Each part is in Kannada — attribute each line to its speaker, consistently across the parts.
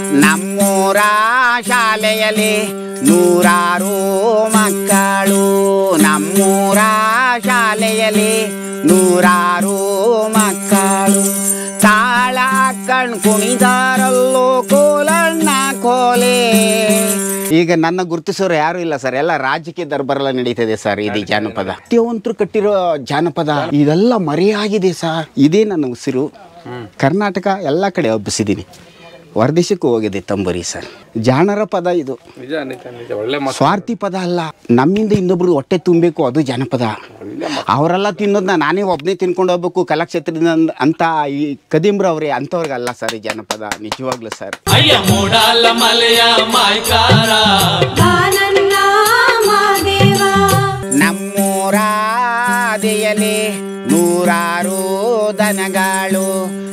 Speaker 1: ನಮ್ಮೂರ ಶಾಲೆಯಲ್ಲಿ ನೂರಾರು ಮಕ್ಕಳು ನಮ್ಮೂರ ಶಾಲೆಯಲ್ಲಿ ನೂರಾರು ಮಕ್ಕಳು ತಾಳ ಕಣ್ ಕುಣಿದಾರಲ್ಲೋ ಕೋಲಣ್ಣ ಕೋಲೆ ಈಗ ನನ್ನ ಗುರುತಿಸೋರು ಯಾರು ಇಲ್ಲ ಸರ್ ಎಲ್ಲ ರಾಜಕೀಯ ದರ್ಬಾರೆಲ್ಲ ನಡೀತದೆ ಸರ್ ಇದು ಜಾನಪದ ಪ್ರತಿಯೊಂತರು ಕಟ್ಟಿರೋ ಜಾನಪದ ಇದೆಲ್ಲ ಮರೆಯಾಗಿದೆ ಸರ್ ಇದೇ ನನ್ನ ಉಸಿರು ಕರ್ನಾಟಕ ಎಲ್ಲ ಕಡೆ ಹಬ್ಬಿಸಿದ್ದೀನಿ ಹೊರದೇಶಕ್ಕೂ ಹೋಗಿದೆ ತಂಬರಿ ಸರ್ ಜಾಣರ ಪದ ಇದು
Speaker 2: ನಿಜ ನಿಜ ನಿಜ ಒಳ್ಳೆ ಮಾತು
Speaker 1: ಸ್ವಾರ್ಥಿ ಪದ ಅಲ್ಲ ನಮ್ಮಿಂದ ಇನ್ನೊಬ್ರು ಹೊಟ್ಟೆ ತುಂಬಬೇಕು ಅದು ಜನಪದ ಅವರೆಲ್ಲ ತಿನ್ನೋದನ್ನ ನಾನೇ ಒಬ್ಬನೇ ತಿನ್ಕೊಂಡು ಹೋಗ್ಬೇಕು ಕಲಾಕ್ಷೇತ್ರದಿಂದ ಅಂದ್- ಅಂತ ಈ ಕದಿಮ್ರ ಅವ್ರೆ ಅಂಥವ್ರಿಗಲ್ಲ ಸರ್ ಈ ಜನಪದ ನಿಜವಾಗ್ಲೂ ಸರ್
Speaker 3: ಅಯ್ಯ ಮೂಡಾಲ ಮಲೆಯ ಮಾಯ್ಕಾರ
Speaker 4: ಬಾನನ್ನ ಮಾದೇವ
Speaker 1: ನಮ್ಮೂರಾದಿಯಲ್ಲಿ ನೂರಾರು ದನಗಳು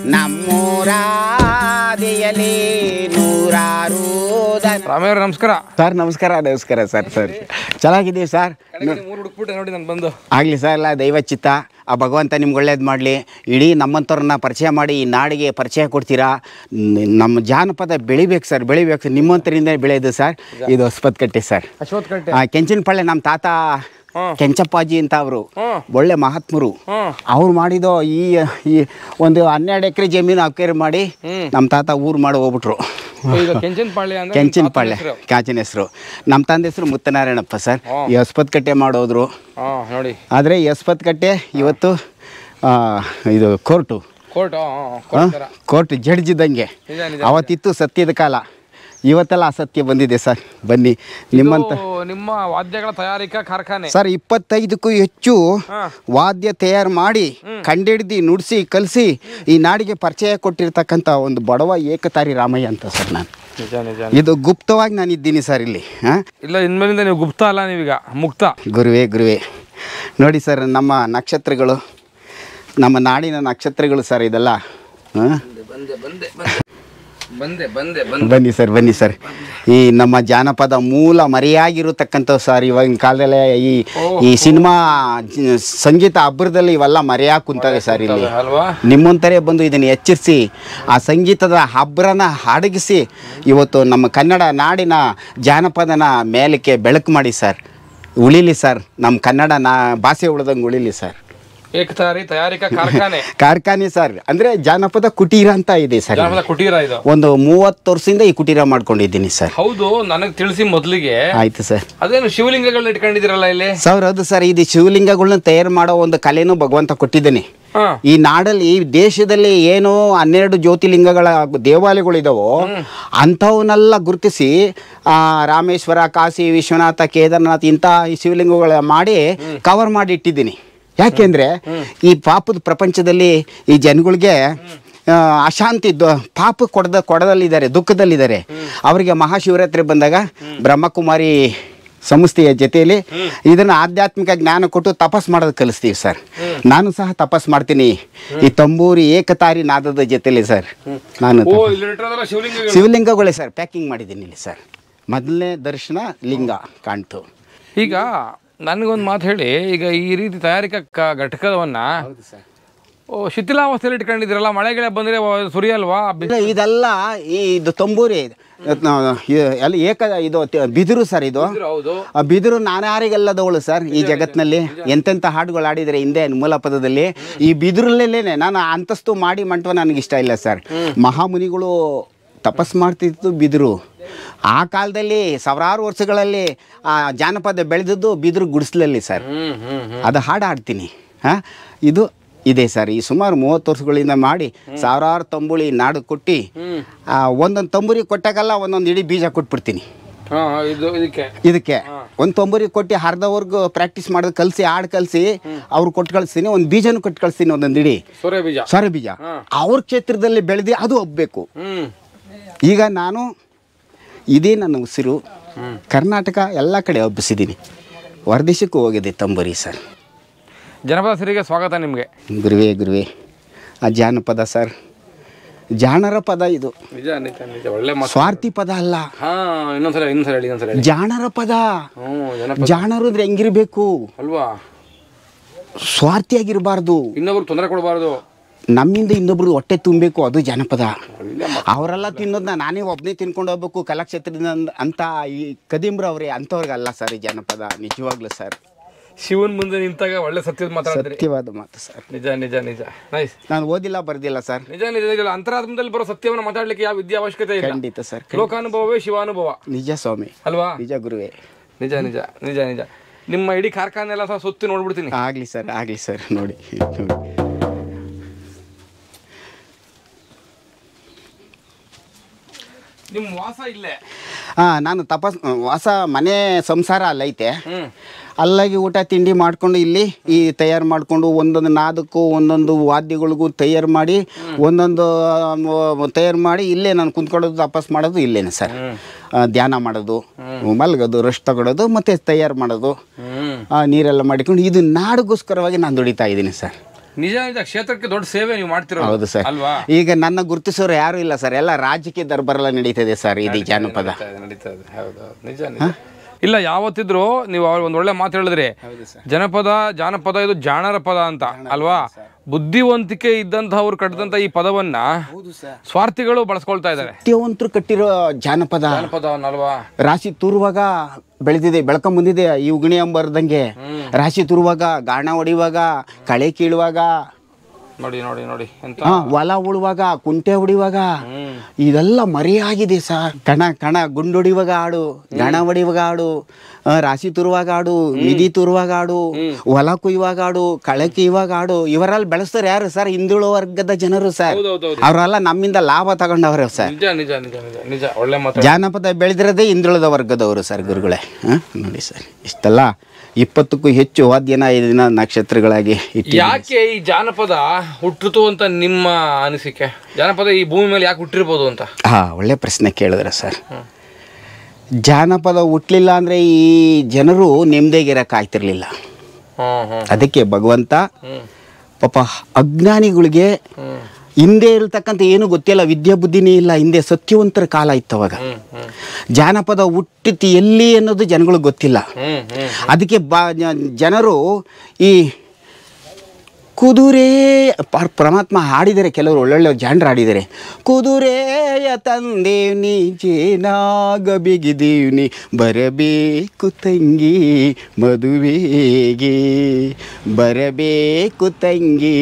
Speaker 1: ನಮ್ಮೂರಾದಿಯಲ್ಲಿ ನೂರಾರು ದನ
Speaker 2: ರಾಮಯ್ಯ ನಮಸ್ಕಾರ
Speaker 1: ಸರ್ ನಮಸ್ಕಾರ ನಮಸ್ಕಾರ ಸರ್ ಸರ್ ಚೆನ್ನಾಗಿದ್ದೀವಿ ಸರ್
Speaker 2: ಮೂರು ಹುಡುಕ್ಬಿಟ್ಟೆ ನೋಡಿ ನಾನು ಬಂದು
Speaker 1: ಆಗಲಿ ಸರ್ ಎಲ್ಲ ದೈವಚಿತ್ತ ಆ ಭಗವಂತ ನಿಮ್ಗೆ ಒಳ್ಳೇದು ಮಾಡಲಿ ಇಡೀ ನಮ್ಮಂಥವ್ರನ್ನ ಪರಿಚಯ ಮಾಡಿ ಈ ನಾಡಿಗೆ ಪರಿಚಯ ಕೊಡ್ತೀರಾ ನ್- ನಮ್ಮ ಜಾನಪದ ಬೆಳಿಬೇಕು ಸರ್ ಬೆಳಿಬೇಕು ನಿಮ್ಮಂಥರಿಂದ ಬೆಳೆಯೋದು ಸರ್ ಇದು ಹೊಸಪತ್ಕಟ್ಟೆ ಸರ್
Speaker 2: ಅಶ್ವತ್ ಕಟ್ಟೆ
Speaker 1: ಆ, ಕೆಂಚನಪಳ್ಳಿ ನಮ್ಮ ತಾತ ಕೆಂಚಪ್ಪಾಜಿ ಅಂತ ಅವರು
Speaker 2: ಹ್ಮ್.
Speaker 1: ಒಳ್ಳೆ ಮಹಾತ್ಮರು
Speaker 2: ಹ್ಮ್.
Speaker 1: ಅವ್ರು ಮಾಡಿದ ಈ ಈ ಒಂದು ಹನ್ನೆರಡು ಎಕರೆ ಜಮೀನು ಅಕ್ವೇರ್ ಮಾಡಿ ನಮ್ಮ ತಾತ ಊರು ಮಾಡಿ ಹೋಗ್ಬಿಟ್ರು
Speaker 2: ಈಗ ಕೆಂಚನಪಾಳ್ಯ ಅಂದ್ರೆ
Speaker 1: ಕೆಂಚನಪಾಳ್ಯ ಕಾಚಿನ ಹೆಸರು ನಮ್ಮ ತಂದೆ ಹೆಸರು ಮುತ್ತನಾರಾಯಣಪ್ಪ ಸರ್ ಈ ಹೊಸಪತ್ಕಟ್ಟೆ ಮಾಡೋದ್ರು
Speaker 2: ಹಾ ನೋಡಿ
Speaker 1: ಆದರೆ ಕಟ್ಟೆ ಇವತ್ತು ಆ, ಇದು ಕೋರ್ಟು
Speaker 2: ಕೋರ್ಟ್
Speaker 1: ಆ, ಕೋರ್ಟ್ ಜಡ್ಜ್ ಇದ್ದಂಗೆ
Speaker 2: ನಿಜ ನಿಜ
Speaker 1: ಅವತ್ತಿತ್ತು ಸತ್ಯದ ಕಾಲ ಇವತ್ತೆಲ್ಲ ಅಸತ್ಯ ಬಂದಿದೆ ಸರ್ ಬನ್ನಿ ನಿಮ್ಮಂತ
Speaker 2: ಇದು ನಿಮ್ಮ ವಾದ್ಯಗಳ ತಯಾರಿಕಾ ಕಾರ್ಖಾನೆ
Speaker 1: ಸರ್ ಇಪ್ಪತ್ತೈದಕ್ಕೂ ಹೆಚ್ಚು
Speaker 2: ಹಾ.
Speaker 1: ವಾದ್ಯ ತಯಾರು ಮಾಡಿ ಕಂಡಿಡ್ದು ನುಡಿಸಿ ಕಲಿಸಿ ಈ ನಾಡಿಗೆ ಪರಿಚಯ ಕೊಟ್ಟಿರ್ತಕ್ಕಂಥ ಒಂದು ಬಡವ ಏಕತಾರಿ ರಾಮಯ್ಯ ಅಂತ ಸರ್ ನಾನು
Speaker 2: ನಿಜ ನಿಜ
Speaker 1: ಇದು ಗುಪ್ತವಾಗಿ ನಾನು ಇದ್ದೀನಿ ಸರ್ ಇಲ್ಲಿ ಹಾಂ
Speaker 2: ಇಲ್ಲ ಇನ್ಮೇಲಿಂದ ನೀವು ಗುಪ್ತ ಅಲ್ಲ ನೀವೀಗ ಮುಕ್ತ
Speaker 1: ಗುರುವೇ ಗುರುವೇ ನೋಡಿ ಸರ್ ನಮ್ಮ ನಕ್ಷತ್ರಗಳು ನಮ್ಮ ನಾಡಿನ ನಕ್ಷತ್ರಗಳು ಸರ್ ಇದೆಲ್ಲ ಹಾಂ
Speaker 2: ಬಂದೆ ಬಂದೆ ಬಂದೆ ಬಂದೆ ಬಂದೆ
Speaker 1: ಬನ್ನಿ ಸರ್ ಬನ್ನಿ ಸರ್ ಈ ನಮ್ಮ ಜಾನಪದ ಮೂಲ ಮರೆಯಾಗಿರತಕ್ಕಂಥವು ಸರ್ ಇವಾಗಿನ ಕಾಲದಲ್ಲೇ ಈ ಈ ಸಿನಿಮಾ ಜ- ಸಂಗೀತ ಹಬ್ಬರದಲ್ಲಿ ಇವೆಲ್ಲ ಮರೆಯಾಗಿ ಕುಂತವೆ ಸರ್ ಇಲ್ಲಿ
Speaker 2: ಅಲ್ವಾ
Speaker 1: ನಿಮ್ಮಂತರೇ ಬಂದು ಇದನ್ನು ಎಚ್ಚರಿಸಿ ಆ ಸಂಗೀತದ ಹಬ್ಬರನ ಅಡಗಿಸಿ ಇವತ್ತು ನಮ್ಮ ಕನ್ನಡ ನಾಡಿನ ಜಾನಪದನ ಮೇಲಕ್ಕೆ ಬೆಳಕು ಮಾಡಿ ಸರ್ ಉಳಿಲಿ ಸರ್ ನಮ್ಮ ಕನ್ನಡ ನಾ ಭಾಷೆ ಉಳ್ದಂಗೆ ಉಳಿಲಿ ಸರ್
Speaker 2: ಏಕತಾರಿ ತಯಾರಿಕಾ ಕಾರ್ಖಾನೆ
Speaker 1: ಕಾರ್ಖಾನೆ ಸರ್ ಅಂದರೆ ಜಾನಪದ ಕುಟೀರ ಅಂತ ಇದೆ ಸರ್
Speaker 2: ಜಾನಪದ ಕುಟೀರ ಇದು
Speaker 1: ಒಂದು ಮೂವತ್ತು ವರ್ಷದಿಂದ ಈ ಕುಟೀರ ಮಾಡ್ಕೊಂಡಿದ್ದೀನಿ ಸರ್
Speaker 2: ಹೌದು ನನಗೆ ತಿಳಿಸಿ ಮೊದಲಿಗೆ
Speaker 1: ಆಯ್ತು ಸರ್
Speaker 2: ಅದೇನು ಶಿವಲಿಂಗಗಳನ್ನ ಇಟ್ಕೊಂಡಿದ್ದೀರಲ್ಲ ಇಲ್ಲಿ
Speaker 1: ಸರ್ ಅದು ಸರ್ ಇದು ಶಿವಲಿಂಗಗಳನ್ನ ತಯಾರು ಮಾಡೋ ಒಂದು ಕಲೆನೂ ಭಗವಂತ ಕೊಟ್ಟಿದ್ದಾನೆ
Speaker 2: ಹಾ
Speaker 1: ಈ ನಾಡಲ್ಲಿ ಈ ದೇಶದಲ್ಲಿ ಏನು ಹನ್ನೆರಡು ಜ್ಯೋತಿಲಿಂಗಗಳ ದೇವಾಲಯಗಳಿದಾವೋ ಅಂಥವನ್ನೆಲ್ಲ ಗುರುತಿಸಿ ಆ, ರಾಮೇಶ್ವರ ಕಾಶಿ ವಿಶ್ವನಾಥ ಕೇದಾರನಾಥ್ ಇಂಥ ಈ ಶಿವಲಿಂಗಗಳ ಮಾಡಿ ಕವರ್ ಮಾಡಿ ಇಟ್ಟಿದ್ದೀನಿ ಯಾಕೆಂದ್ರೆ ಈ ಪಾಪದ ಪ್ರಪಂಚದಲ್ಲಿ ಈ ಜನಗಳಿಗೆ ಆ, ಅಶಾಂತಿ ದ- ಪಾಪ ಕೊಡದ ಕೊಡದಲ್ಲಿದ್ದಾರೆ ದುಃಖದಲ್ಲಿದ್ದಾರೆ ಅವರಿಗೆ ಮಹಾಶಿವರಾತ್ರಿ ಬಂದಾಗ ಬ್ರಹ್ಮಕುಮಾರಿ ಸಂಸ್ಥೆಯ ಜೊತೆಯಲ್ಲಿ ಇದನ್ನು ಆಧ್ಯಾತ್ಮಿಕ ಜ್ಞಾನ ಕೊಟ್ಟು ತಪಸ್ ಮಾಡೋದು ಕಲಿಸ್ತೀವಿ ಸರ್ ನಾನು ಸಹ ತಪಸ್ ಮಾಡ್ತೀನಿ ಈ ತಂಬೂರಿ ಏಕತಾರಿ ನಾದದ ಜೊತೆಲಿ ಸರ್ ನಾನು
Speaker 2: ಓ
Speaker 1: ತಪಸ್-
Speaker 2: ಇಲ್ಲಿ ಇಟ್ಟಿರೋದಲ್ಲ ಶಿವಲಿಂಗಗಳು
Speaker 1: ಶಿವಲಿಂಗಗಳೇ ಸರ್ ಪ್ಯಾಕಿಂಗ್ ಮಾಡಿದ್ದೀನಿ ಇಲ್ಲಿ ಸರ್ ಮೊದಲನೇ ದರ್ಶನ ಲಿಂಗ ಕಾಣ್ತು
Speaker 2: ಈಗ ನನಗೊಂದು ಮಾತು ಹೇಳಿ ಈಗ ಈ ರೀತಿ ತಯಾರಿಕಾ ಕ- ಘಟಕವನ್ನ ಓ ಶಿಥಿಲಾವಸ್ಥೆಯಲ್ಲಿ ಇಟ್ಕೊಂಡಿದ್ದೀರಲ್ಲ ಮಳೆಗೆಳೆ ಬಂದ್ರೆ ವ- ಸುರಿಯಲ್ವಾ ಬಿ-
Speaker 1: ಇಲ್ಲ, ಇದೆಲ್ಲ ಈ ಇದು ತಂಬೂರಿ ಅಹ್, ಇ- ಎಲ್ಲ ಏಕ ಇದು ತ- ಬಿದಿರು ಸರ್ ಇದು
Speaker 2: ಹೌದು
Speaker 1: ಆ ಬಿದಿರು ನಾನಾರಿಗೆಲ್ಲದವಳು ಸರ್ ಈ ಜಗತ್ತಿನಲ್ಲಿ ಎಂತೆಂಥ ಹಾಡುಗಳು ಆಡಿದರೆ ಹಿಂದೆ ಮೂಲ ಪದದಲ್ಲಿ ಈ ಬಿದಿರಲ್ಲೇನೆ ನಾನು ಅಂತಸ್ತು ಮಾಡಿ ಮಂಟವ ನನಗೆ ಇಷ್ಟ ಇಲ್ಲ ಸರ್ ಮಹಾಮುನಿಗಳು ತಪಸ್ ಮಾಡ್ತಿದ್ದು ಬಿದಿರು ಆ ಕಾಲದಲ್ಲಿ ಸಾವಿರಾರು ವರ್ಷಗಳಲ್ಲಿ ಆ ಜಾನಪದ ಬೆಳೆದದ್ದು ಬಿದಿರು ಗುಡಿಸ್ಲಲ್ಲಿ ಸರ್
Speaker 2: ಹ್ಮ್ ಹ್ಮ್ ಹ್ಮ್
Speaker 1: ಅದು ಹಾಡು ಹಾಡ್ತೀನಿ ಹಾಂ ಇದು ಇದೆ ಸರ್ ಈ ಸುಮಾರು ಮೂವತ್ತು ವರ್ಷಗಳಿಂದ ಮಾಡಿ ಸಾವಿರಾರು ತಂಬುಳಿ ನಾಡು ಕೊಟ್ಟು ಆ, ಒಂದೊಂದು ತಂಬುರಿ ಕೊಟ್ಟಾಗಲ್ಲ ಒಂದೊಂದು ಇಡೀ ಬೀಜ ಕೊಟ್ಬಿಡ್ತೀನಿ
Speaker 2: ಹಾ ಇದು ಇದಕ್ಕೆ
Speaker 1: ಇದಕ್ಕೆ ಒಂದು ತೊಂಬರಿ ಕೊಟ್ಟು ಅರ್ಧವರೆಗೂ ಪ್ರಾಕ್ಟೀಸ್ ಮಾಡೋದು ಕಲಿಸಿ ಹಾಡು ಕಲಿಸಿ ಅವ್ರು ಕೊಟ್ಟು ಕಳಿಸ್ತೀನಿ ಒಂದು ಬೀಜನೂ ಕೊಟ್ಟು ಕಳಿಸ್ತೀನಿ ಒಂದೊಂದು ಇಡೀ
Speaker 2: ಸೂರ್ಯ ಬೀಜ
Speaker 1: ಸೊರೆ ಬೀಜ ಅವ್ರ ಕ್ಷೇತ್ರದಲ್ಲಿ ಬೆಳೆದು ಅದು ಹೋಗ್ಬೇಕು
Speaker 2: ಹ್ಮ್
Speaker 1: ಈಗ ನಾನು ಇದೇ ನನ್ನ ಉಸಿರು ಕರ್ನಾಟಕ ಎಲ್ಲ ಕಡೆ ಹಬ್ಬಿಸಿದ್ದೀನಿ ಹೊರದೇಶಕ್ಕೂ ಹೋಗಿದೆ ತಂಬರಿ ಸರ್
Speaker 2: ಜನಪದ ಸಿರಿಗೆ ಸ್ವಾಗತ ನಿಮಗೆ
Speaker 1: ಗುರುವೇ ಗುರುವೇ ಆ ಜಾನಪದ ಸರ್ ಜಾಣರ ಪದ ಇದು
Speaker 2: ನಿಜ ನಿಜ ನಿಜ ಒಳ್ಳೆ ಮಾತು
Speaker 1: ಸ್ವಾರ್ಥಿ ಪದ ಅಲ್ಲ
Speaker 2: ಹಾ ಇನ್ನೊಂದ್ಸಲ ಇನ್ನೊಂದ್ಸಲ ಹೇಳಿ ಇನ್ನೊಂದ್ಸಲ ಹೇಳಿ
Speaker 1: ಜಾಣರ ಪದ
Speaker 2: ಹ್ಮ್ ಜನಪದ
Speaker 1: ಜಾಣರು ಅಂದ್ರೆ ಹೆಂಗಿರ್ಬೇಕು
Speaker 2: ಅಲ್ವಾ
Speaker 1: ಸ್ವಾರ್ಥಿಯಾಗಿರಬಾರ್ದು
Speaker 2: ಇನ್ನೊಬ್ರಿಗೆ ತೊಂದರೆ ಕೊಡಬಾರ್ದು
Speaker 1: ನಮ್ಮಿಂದ ಇನ್ನೊಬ್ರು ಹೊಟ್ಟೆ ತುಂಬಬೇಕು ಅದು ಜನಪದ ಅವರೆಲ್ಲ ತಿನ್ನೋದನ್ನ ನಾನೇ ಒಬ್ಬನೇ ತಿನ್ಕೊಂಡು ಹೋಗ್ಬೇಕು ಕಲಾಕ್ಷೇತ್ರದಿಂದ ಅಂದ್- ಅಂತ ಈ ಕದೀಮ್ರ ಅವ್ರೆ ಅಂಥವ್ರಿಗಲ್ಲ ಸರ್ ಈ ಜನಪದ ನಿಜವಾಗ್ಲೂ ಸರ್
Speaker 2: ಶಿವನ್ ಮುಂದೆ ನಿಂತಾಗ ಒಳ್ಳೆ ಸತ್ಯದ ಮಾತಾಡಿದ್ರಿ
Speaker 1: ಸತ್ಯವಾದ ಮಾತು ಸರ್
Speaker 2: ನಿಜ ನಿಜ ನಿಜ ನೈಸ್
Speaker 1: ನಾನು ಓದಿಲ್ಲ ಬರ್ದಿಲ್ಲ ಸರ್
Speaker 2: ನಿಜ ನಿಜ ನಿಜ ಅಂತರಾತ್ಮದಲ್ಲಿ ಬರೋ ಸತ್ಯವನ್ನು ಮಾತಾಡ್ಲಿಕ್ಕೆ ಯಾವ ವಿದ್ಯಾ ಅವಶ್ಯಕತೆ ಇಲ್ಲ
Speaker 1: ಖಂಡಿತ ಸರ್
Speaker 2: ಲೋಕಾನುಭವವೇ ಶಿವಾನುಭವ
Speaker 1: ನಿಜ ಸ್ವಾಮಿ
Speaker 2: ಅಲ್ವಾ
Speaker 1: ನಿಜ ಗುರುವೇ
Speaker 2: ನಿಜ ನಿಜ ನಿಜ ನಿಜ ನಿಮ್ಮ ಇಡೀ ಕಾರ್ಖಾನೆ ಎಲ್ಲ ಸಹ ಸುತ್ತಿ ನೋಡ್ಬಿಡ್ತೀನಿ
Speaker 1: ಆಗಲಿ ಸರ್ ಆಗಲಿ ಸರ್ ನೋಡಿ
Speaker 2: ನಿಮ್ಮ ವಾಸ ಇಲ್ಲೇ
Speaker 1: ಹಾಂ ನಾನು ತಪಸ್ ವಾಸ ಮನೆ ಸಂಸಾರ ಅಲ್ಲೈತೆ
Speaker 2: ಹ್ಮ್
Speaker 1: ಅಲ್ಲಾಗಿ ಊಟ ತಿಂಡಿ ಮಾಡ್ಕೊಂಡು ಇಲ್ಲಿ ಈ ತಯಾರು ಮಾಡಿಕೊಂಡು ಒಂದೊಂದು ನಾದಕ್ಕೂ ಒಂದೊಂದು ವಾದ್ಯಗಳಿಗೂ ತಯಾರು ಮಾಡಿ ಒಂದೊಂದು ತಯಾರು ಮಾಡಿ ಇಲ್ಲೇ ನಾನು ಕುಂತ್ಕೊಳ್ಳೋದು ತಪಸ್ ಮಾಡೋದು ಇಲ್ಲೇನೆ ಸರ್ ಆ, ಧ್ಯಾನ ಮಾಡೋದು ಮಲಗೋದು ರೆಸ್ಟ್ ತಗೊಳ್ಳೋದು ಮತ್ತು ತಯಾರು ಮಾಡೋದು
Speaker 2: ಹ್ಮ್
Speaker 1: ಆ, ನೀರೆಲ್ಲ ಮಾಡಿಕೊಂಡು ಇದು ನಾಡಿಗೋಸ್ಕರವಾಗಿ ನಾನು ದುಡಿತಾ ಇದ್ದೀನಿ ಸರ್
Speaker 2: ನಿಜ ನಿಜ ಕ್ಷೇತ್ರಕ್ಕೆ ದೊಡ್ಡ ಸೇವೆ ನೀವು ಮಾಡ್ತಿರೋ
Speaker 1: ಹೌದು ಸರ್
Speaker 2: ಅಲ್ವಾ
Speaker 1: ಈಗ ನನ್ನ ಗುರುತಿಸೋರು ಯಾರು ಇಲ್ಲ ಸರ್ ಎಲ್ಲ ರಾಜಕೀಯ ದರ್ಬಾರೆಲ್ಲ ನಡೀತದೆ ಸರ್ ಇದು ಜಾನಪದ
Speaker 2: ನಡೀತಾ ಇದೆ, ನಡೀತಾ ಇದೆ. ಹೌದು ಹೌದು. ನಿಜ ನಿಜ ಇಲ್ಲ ಯಾವತ್ತಿದ್ರು ನೀವು ಅವ್ರು ಒಂದ್ ಒಳ್ಳೆ ಮಾತು ಹೇಳಿದ್ರಿ ಜನಪದ ಜಾನಪದ ಇದು ಜಾಣರ ಪದ ಅಂತ ಅಲ್ವಾ ಬುದ್ಧಿವಂತಿಕೆ ಇದ್ದಂತಹವ್ರು ಕಟ್ಟಿದಂತ ಈ ಪದವನ್ನ ಸ್ವಾರ್ಥಿಗಳು ಬಳಸ್ಕೊಳ್ತಾ ಇದ್ದಾರೆ
Speaker 1: ಸತ್ಯವಂತರು ಕಟ್ಟಿರೋ ಜಾನಪದ
Speaker 2: ಜನಪದವನ್ನಲ್ವಾ
Speaker 1: ರಾಶಿ ತೂರುವಾಗ ಬೆಳೆದಿದೆ ಬೆಳ್ಕೊಂಡ್ ಬಂದಿದೆ ಈ ಉಗಣಿ ಅಂಬರ್ದಂಗೆ ರಾಶಿ ತೂರುವಾಗ ಗಾಣ ಹೊಡಿವಾಗ ಕಳೆ ಕೀಳುವಾಗ
Speaker 2: ನೋಡಿ ನೋಡಿ ನೋಡಿ ಎಂತ
Speaker 1: ಹಾ ಹೊಲ ಉಳುವಾಗ ಕುಂಟೆ ಹೊಡಿವಾಗ
Speaker 2: ಹ್ಮ್
Speaker 1: ಇದೆಲ್ಲ ಮರೆಯಾಗಿದೆ ಸರ್ ಕಣ ಕಣ ಗುಂಡು ಹೊಡಿವಾಗ ಆಡು ಗಣ ಹೊಡಿವಾಗ ಆಡು ಆ, ರಾಶಿ ತುರುವಾಗ ಆಡು ನಿಧಿ ತುರುವಾಗ ಆಡು ಹೊಲ ಕುಯ್ಯುವಾಗ ಆಡು ಕಳೆ ಕೀಯುವಾಗ ಆಡು ಇವರೆಲ್ಲ ಬೆಳೆಸ್ತಾರೆ ಯಾರು ಸರ್ ಹಿಂದುಳು ವರ್ಗದ ಜನರು ಸರ್
Speaker 2: ಹೌದೌದೌದು
Speaker 1: ಅವರೆಲ್ಲ ನಮ್ಮಿಂದ ಲಾಭ ತಗೊಂಡವ್ರೆ ಸರ್
Speaker 2: ನಿಜ ನಿಜ ನಿಜ ನಿಜ ನಿಜ ಒಳ್ಳೆ ಮಾತು
Speaker 1: ಜಾನಪದ ಬೆಳೆದಿರೋದೇ ಹಿಂದುಳಿದ ವರ್ಗದವರು ಸರ್ ಗುರುಗಳೇ ಹಾಂ ನೋಡಿ ಸರ್ ಇಷ್ಟೆಲ್ಲ ಇಪ್ಪತ್ತಕ್ಕೂ ಹೆಚ್ಚು ವಾದ್ಯನ ದಿನ ನಕ್ಷತ್ರಗಳಾಗಿ ಇಟ್ಟು
Speaker 2: ಯಾಕೆ ಈ ಜಾನಪದ ಹುಟ್ಟಿತು ಅಂತ ನಿಮ್ಮ ಅನಿಸಿಕೆ ಜಾನಪದ ಈ ಭೂಮಿ ಮೇಲೆ ಯಾಕೆ ಹುಟ್ಟಿರ್ಬೋದು ಅಂತ
Speaker 1: ಹಾ ಒಳ್ಳೆ ಪ್ರಶ್ನೆ ಕೇಳಿದ್ರೆ ಸರ್ ಜಾನಪದ ಹುಟ್ಲಿಲ್ಲ ಅಂದರೆ ಈ ಜನರು ನೆಮ್ಮದಿಗಿರಕ್ಕೆ ಆಗ್ತಿರ್ಲಿಲ್ಲ
Speaker 2: ಹ್ಮ್ ಹ್ಮ್
Speaker 1: ಅದಕ್ಕೆ ಭಗವಂತ
Speaker 2: ಹ್ಮ್
Speaker 1: ಪಾಪ ಅಜ್ಞಾನಿಗಳಿಗೆ
Speaker 2: ಹ್ಮ್
Speaker 1: ಹಿಂದೆ ಇರ್ತಕ್ಕಂಥ ಏನು ಗೊತ್ತಿಲ್ಲ ವಿದ್ಯಾ ಬುದ್ಧಿನೇ ಇಲ್ಲ ಹಿಂದೆ ಸತ್ಯವಂತರ ಕಾಲ ಇತ್ತು ಅವಾಗ
Speaker 2: ಹ್ಮ್ ಹ್ಮ್
Speaker 1: ಜಾನಪದ ಹುಟ್ಟಿತು ಎಲ್ಲಿ ಅನ್ನೋದು ಜನಗಳಿಗೆ ಗೊತ್ತಿಲ್ಲ
Speaker 2: ಹ್ಮ್ ಹ್ಮ್
Speaker 1: ಅದಕ್ಕೆ ಬಾ ಜ- ಜನರು ಈ ಕುದುರೆ ಪ- ಪರಮಾತ್ಮ ಹಾಡಿದರೆ ಕೆಲವರು ಒಳ್ಳೊಳ್ಳೆ ಜಾಂಡ್ರು ಹಾಡಿದ್ದಾರೆ ಕುದುರೆಯ ತಂದೇವ್ನಿ ಜೇನಾಗ ಬಿಗಿದೀವ್ನಿ ಬರಬೇಕು ತಂಗಿ ಮದುವೆಗೆ ಬರಬೇಕು ತಂಗಿ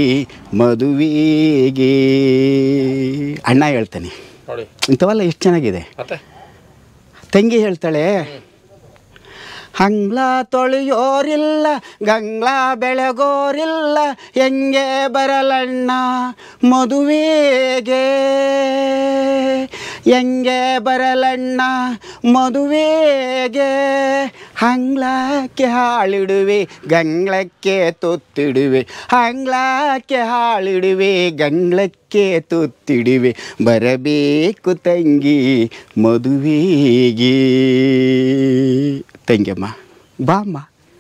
Speaker 1: ಮದುವೆಗೆ ಅಣ್ಣ ಹೇಳ್ತಾನೆ
Speaker 2: ನೋಡಿ
Speaker 1: ಇಂಥವೆಲ್ಲ ಎಷ್ಟು ಚೆನ್ನಾಗಿದೆ
Speaker 2: ಮತ್ತೆ
Speaker 1: ತಂಗಿ ಹೇಳ್ತಾಳೆ ಹಂಗ್ಲ ತೊಳೆಯೋರಿಲ್ಲ ಗಂಗ್ಲ ಬೆಳಗೋರಿಲ್ಲ ಹೆಂಗೆ ಬರಲಣ್ಣ ಮದುವೆಗೆ ಹೆಂಗೆ ಬರಲಣ್ಣ ಮದುವೆಗೆ ಹಂಗ್ಲಕ್ಕೆ ಹಾಳಿಡುವೆ ಗಂಗ್ಲಕ್ಕೆ ತುತ್ತಿಡುವೆ ಹಂಗ್ಲಕ್ಕೆ ಹಾಳಿಡುವೆ ಗಂಗ್ಲಕ್ಕೆ ತುತ್ತಿಡುವೆ ಬರಬೇಕು ತಂಗಿ ಮದುವೆಗೆ ತಂಗಿಯಮ್ಮ ಬಾ ಅಮ್ಮ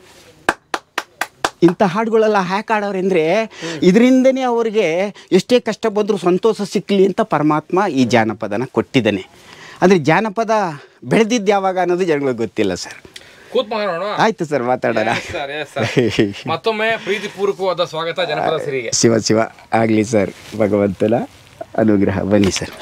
Speaker 1: ಇಂಥ ಹಾಡುಗಳೆಲ್ಲ ಹ್ಯಾಕ್ ಆಡೋರು ಅಂದರೆ ಇದರಿಂದನೇ ಅವರಿಗೆ ಎಷ್ಟೇ ಕಷ್ಟ ಬಂದರೂ ಸಂತೋಷ ಸಿಕ್ಕಲಿ ಅಂತ ಪರಮಾತ್ಮ ಈ ಜಾನಪದನ ಕೊಟ್ಟಿದ್ದಾನೆ ಅಂದರೆ ಜಾನಪದ ಬೆಳೆದಿದ್ದು ಯಾವಾಗ ಅನ್ನೋದು ಜನಗಳಿಗೆ ಗೊತ್ತಿಲ್ಲ ಸರ್
Speaker 2: ಕೂತ್ ಮಾತಾಡೋಣ
Speaker 1: ಆಯ್ತು ಸರ್ ಮಾತಾಡೋಣ
Speaker 2: ಸರ್ ಸರ್ ಮತ್ತೊಮ್ಮೆ ಪ್ರೀತಿಪೂರ್ವಕವಾದ ಸ್ವಾಗತ ಜನಪದ ಸಿರಿಗೆ
Speaker 1: ಶಿವ ಶಿವ ಆಗಲಿ ಸರ್ ಭಗವಂತನ ಅನುಗ್ರಹ ಬನ್ನಿ ಸರ್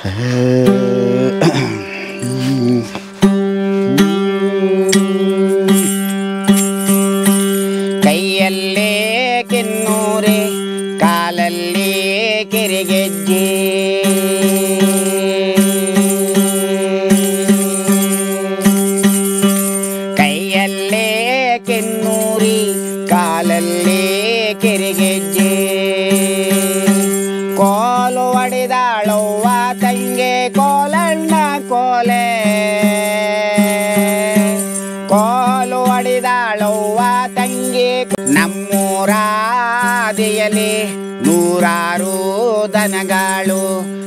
Speaker 1: ಕೈಯಲ್ಲೇ ಕಿನ್ನೂರೆ ಕಾಲಲ್ಲಿ ಕಿರಿಗೆಜ್ಜೆ ಕೈಯಲ್ಲೇ ಕೆನ್ನೂರಿ ಕಾಲಲ್ಲಿ ಕಿರಿಗೆಜ್ಜೆ ಕೋಲು ಹೊಡೆದಾಳವ್ವ ತಂಗೆ ಕೋಲಣ್ಣ ಕೋಲೆ ಕೋಲು ಹೊಡೆದಾಳವ್ವ ತಂಗೆ ನಮ್ಮೂರಾದಿಯಲಿ ನೂರಾರು ದನಗಳು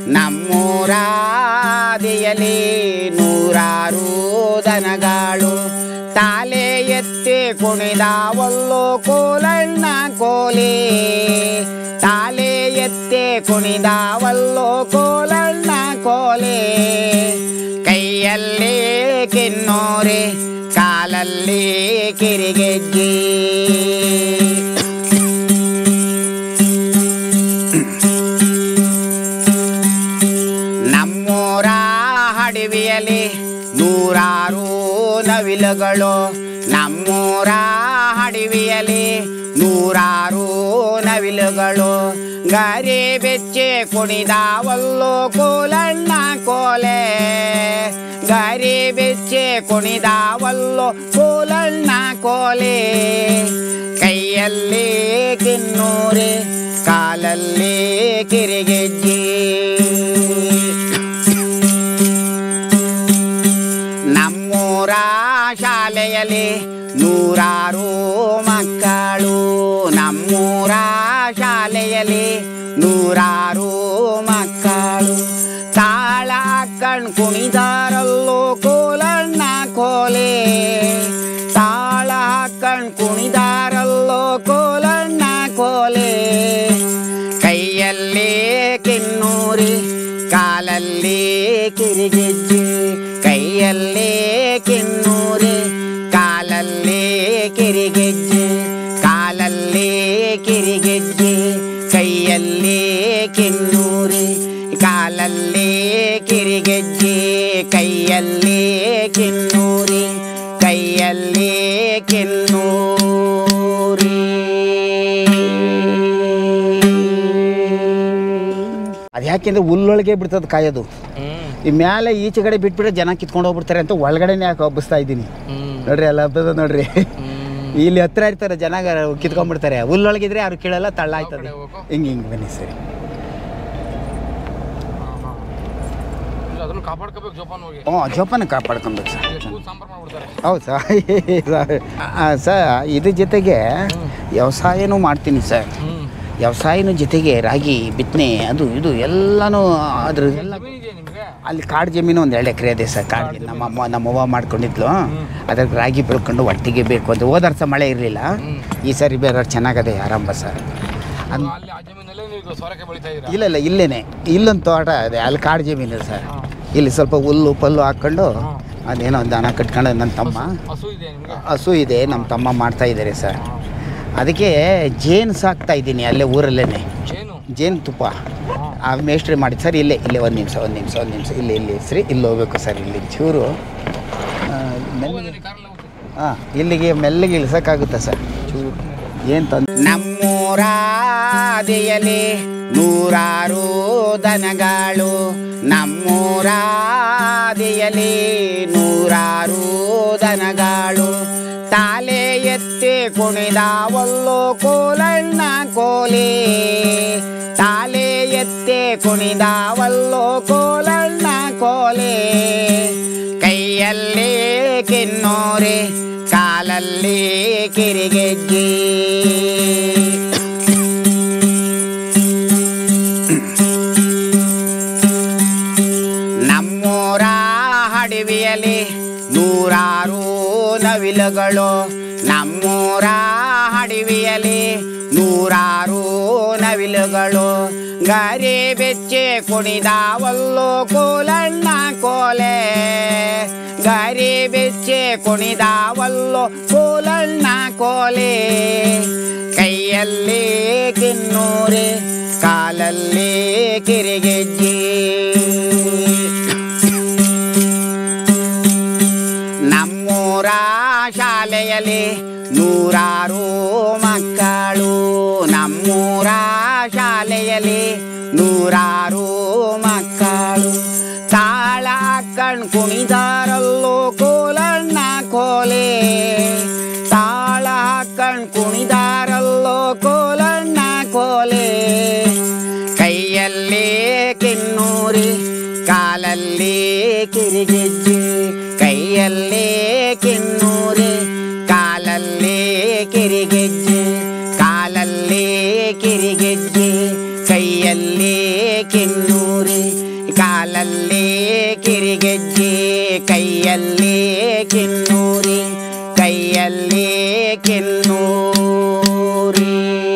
Speaker 1: ನಮ್ಮೂರಾದಿಯಲಿ ನೂರಾರು ದನಗಳು ತಾಲೆ ಎತ್ತಿ ಕುಣಿದಾವಲ್ಲು ಕೋಲಣ್ಣ ಕೋಲಿ ತಾಲೆ ಎತ್ತಿ ಕುಣಿದಾವಲ್ಲು ಕೋಲಣ್ಣ ಕೋಲೆ ಕೈಯಲ್ಲಿ ಕಿನ್ನೋರೆ ಕಾಲಲ್ಲಿ ಕಿರಿಗೆಜ್ಜಿ ಹಡವಿಯಲಿ ನೂರಾರು ನವಿಲುಗಳು ನಮ್ಮೂರ ಹಡವಿಯಲಿ ನೂರಾರು ನವಿಲುಗಳು ಗರಿ ಬೆಚ್ಚೆ ಕುಣಿದಾವಲ್ಲೋ ಕೋಲಣ್ಣ ಕೋಲೆ ಗರಿ ಬೆಚ್ಚೆ ಕುಣಿದಾವಲ್ಲೋ ಕೋಲಣ್ಣ ಕೋಲೆ ಕೈಯಲ್ಲಿ ಕಿನ್ನೂರೆ ಕಾಲಲ್ಲಿ ಕಿರಿಗೆಜ್ಜಿ ನಮ್ಮೂರ ಶಾಲೆಯಲ್ಲಿ ನೂರಾರು ಮಕ್ಕಳು ನಮ್ಮೂರ ಶಾಲೆಯಲ್ಲಿ ನೂರಾರು ಮಕ್ಕಳು ತಾಳ ಕಣ್ ಕುಣಿದಾರಲ್ಲೋ ಕೋಲಣ್ಣ ಕೋಲೆ ತಾಳ ಕಣ್ ಕುಣಿದಾರಲ್ಲೋ ಕೋಲಣ್ಣ ಕೋಲೆ ಕೈಯಲ್ಲಿ ಕಿನ್ನೂರಿ ಕಾಲಲ್ಲಿ ಕಿರಿಗೆಜ್ಜೆ ಕೈಯಲ್ಲಿ ಕಿನ್ನೂರಿ ಕಾಲಲ್ಲಿ ಕಿರಿಗೆಜ್ಜೆ ಕಾಲಲ್ಲಿ ಕಿರಿಗೆಜ್ಜೆ ಕೈಯಲ್ಲಿ ಕಿನ್ನೂರಿ ಕಾಲಲ್ಲಿ ಕಿರಿಗೆಜ್ಜೆ ಕೈಯಲ್ಲಿ ಕಿನ್ನೂರಿ ಕೈಯಲ್ಲಿ ಕಿನ್ನೂರಿ ಅದು ಯಾಕೆಂದ್ರೆ ಹುಲ್ಲೊಳಗೆ ಬಿಡ್ತದೆ ಕಾಯೋದು ಈ ಮೇಲೆ ಈಚೆ ಕಡೆ ಬಿಟ್ಬಿಟ್ರೆ ಜನ ಕಿತ್ಕೊಂಡು ಹೋಗ್ಬಿಡ್ತಾರೆ ಅಂತ ಒಳಗಡೆನೇ ಯಾಕೆ ಹಬ್ಬಿಸ್ತಾ ಇದ್ದೀನಿ ನೋಡ್ರಿ ಅಲ್ಲ ಹಬ್ಬದ ನೋಡ್ರಿ ಇಲ್ಲಿ ಹತ್ರ ಇರ್ತಾರೆ ಜನ ಕಿತ್ಕೊಂಡ್ಬಿಡ್ತಾರೆ ಹುಲ್ಲೊಳಗಿದ್ರೆ ಯಾರು ಕೇಳಲ್ಲ ತಳ್ಳ ಆಯ್ತದೆ ಹಿಂಗೆ ಹಿಂಗೆ ಬನ್ನಿ ಸರಿ
Speaker 2: ಅದನ್ನು ಕಾಪಾಡ್ಕೋಬೇಕು ಜೋಪಾನ ಹೋಗಿ
Speaker 1: ಹ್ಞೂ ಜೋಪಾನ ಕಾಪಾಡ್ಕೊಬೇಕು ಸರ್
Speaker 2: ಸಾಂಬಾರ್ ಮಾಡ್ಬಿಡ್ತಾರೆ
Speaker 1: ಹೌದು ಸರ್ ಸರ್ ಇದ್ರ ಜೊತೆಗೆ ವ್ಯವಸಾಯನೂ ಮಾಡ್ತೀನಿ ಸರ್ ವ್ಯವಸಾಯನೂ ಜೊತೆಗೆ ರಾಗಿ ಬಿತ್ತನೆ ಅದು ಇದು ಎಲ್ಲನೂ ಅದ್ರ ಎಲ್ಲ
Speaker 2: ಇದೆಯಾ ನಿಮಗೆ
Speaker 1: ಅಲ್ಲಿ ಕಾಡು ಜಮೀನು ಒಂದು ಎರಡು ಎಕರೆ ಇದೆ ಸರ್ ಕಾಡು ನಮ್ಮ ಅಮ್ಮ ನಮ್ಮ ಅವ್ವ ಮಾಡ್ಕೊಂಡಿದ್ಲು ಅದಕ್ಕೆ ರಾಗಿ ಬೆಳ್ಕೊಂಡು ಒಟ್ಟಿಗೆ ಬೇಕು ಅಂತ ಹೋದ ವರ್ಷ ಮಳೆ ಇರಲಿಲ್ಲ ಈ ಸರಿ ಬೇರೆ ಚೆನ್ನಾಗದೆ ಆರಂಭ ಸರ್ ಅನ್
Speaker 2: ಅಲ್ಲಿ ಆ ಜಮೀನಲ್ಲೇ ನೀವು ಸೋರಕ್ಕೆ ಬೆಳಿತಾ ಇದ್ದೀರಾ
Speaker 1: ಇಲ್ಲ ಇಲ್ಲ ಇಲ್ಲೇನೆ ಇಲ್ಲೊಂದು ತೋಟ ಇದೆ ಅಲ್ಲಿ ಕಾಡು ಜಮೀನು ಇದೆ ಸರ್ ಇಲ್ಲಿ ಸ್ವಲ್ಪ ಹುಲ್ಲು ಪಲ್ಲು ಹಾಕ್ಕೊಂಡು ಅದೇನೋ ದನ ಕಟ್ಕೊಂಡು ನನ್ನ ತಮ್ಮ
Speaker 2: ಹಸು ಇದೆ ನಿಮಗೆ
Speaker 1: ಹಸು ಇದೆ ನಮ್ಮ ತಮ್ಮ ಮಾಡ್ತಾ ಇದ್ದಾರೆ ಸರ್ ಅದಕ್ಕೆ ಜೇನು ಸಾಕ್ತಾ ಇದ್ದೀನಿ ಅಲ್ಲೇ ಊರಲ್ಲೇ
Speaker 2: ಏನು
Speaker 1: ಜೇನು ತುಪ್ಪ ಆ ಮೇಸ್ಟ್ರಿ ಮಾಡಿ ಸರ್ ಇಲ್ಲೇ ಇಲ್ಲೇ ಒಂದು ನಿಮಿಷ ಒಂದು ನಿಮಿಷ ಒಂದು ನಿಮಿಷ ಇಲ್ಲಿ ಇಲ್ಲಿ ಸರಿ ಇಲ್ಲಿ ಹೋಗ್ಬೇಕು ಸರ್ ಇಲ್ಲಿ ಚೂರು ಆ, ಮೆಲ್ಲಗೆ
Speaker 2: ಕಾರಲ್ಲಿ ಹೋಗ್ತೀವಿ
Speaker 1: ಹಾಂ ಇಲ್ಲಿಗೆ ಮೆಲ್ಲಗೆ ಇಳಿಸೋಕ್ಕಾಗುತ್ತಾ ಸರ್ ಚೂರು ಏನು ತಂದು ನಮ್ಮೂರಾದಿಯಲ್ಲಿ ನೂರಾರು ದನಗಳು ನಮ್ಮೂರಾದಿಯಲ್ಲಿ ನೂರಾರು ದನಗಳು ತಾಲೆ ಎತ್ತಿ ಕುಣಿದಾವಲ್ಲೋ ಕೋಲಣ್ಣ ಕೋಲೆ ತಾಲೆ ಎತ್ತಿ ಕುಣಿದಾವಲ್ಲೋ ಕೋಲಣ್ಣ ಕೋಲೆ ಕೈಯಲ್ಲಿ ಕಿನ್ನೋರೆ ಕಾಲಲ್ಲಿ ಕಿರಿಗೆಜ್ಜಿ ನಮ್ಮೂರ ಹಡವಿಯಲ್ಲಿ ನೂರಾರು ನವಿಲುಗಳು ನಮ್ಮೂರ ಹಡವಿಯಲ್ಲಿ ನೂರಾರು ನವಿಲುಗಳು ಗರಿ ಬೆಚ್ಚೆ ಕುಣಿದಾವಲ್ಲೋ ಕೋಲಣ್ಣ ಕೋಲೆ ಗರಿ ಬೆಚ್ಚೆ ಕುಣಿದಾವಲ್ಲೋ ಕೋಲಣ್ಣ ಕೋಲೆ ಕೈಯಲ್ಲಿ ಕಿನ್ನೂರೆ ಕಾಲಲ್ಲಿ ಕಿರಿಗೆಜ್ಜಿ ನಮ್ಮೂರ ಶಾಲೆಯಲ್ಲಿ ನೂರಾರು ಮಕ್ಕಳು ನಮ್ಮೂರ ಶಾಲೆಯಲ್ಲಿ ನೂರಾರು ಮಕ್ಕಳು ತಾಳ ಕಣ್ ಕುಣಿದಾರಲ್ಲೋ ಕೋಲಣ್ಣ ಕೋಲೆ ತಾಳ ಕಣ್ ಕುಣಿದಾರಲ್ಲೋ ಕೋಲಣ್ಣ ಕೋಲೆ ಕೈಯಲ್ಲಿ ಕಿನ್ನೂರಿ ಕಾಲಲ್ಲಿ ಕಿರಿಗೆಜ್ಜೆ ಕೈಯಲ್ಲಿ ಕಿನ್ನೂರಿ ಕಾಲಲ್ಲಿ ಕಿರಿಗೆಜ್ಜೆ ಕಾಲಲ್ಲಿ ಕಿರಿಗೆಜ್ಜೆ ಕೈಯಲ್ಲಿ ಕಿನ್ನೂರಿ ಕಾಲಲ್ಲಿ ಕಿರಿಗೆಜ್ಜೆ ಕೈಯಲ್ಲಿ ಕಿನ್ನೂರಿ ಕೈಯಲ್ಲಿ ಕಿನ್ನೂರಿ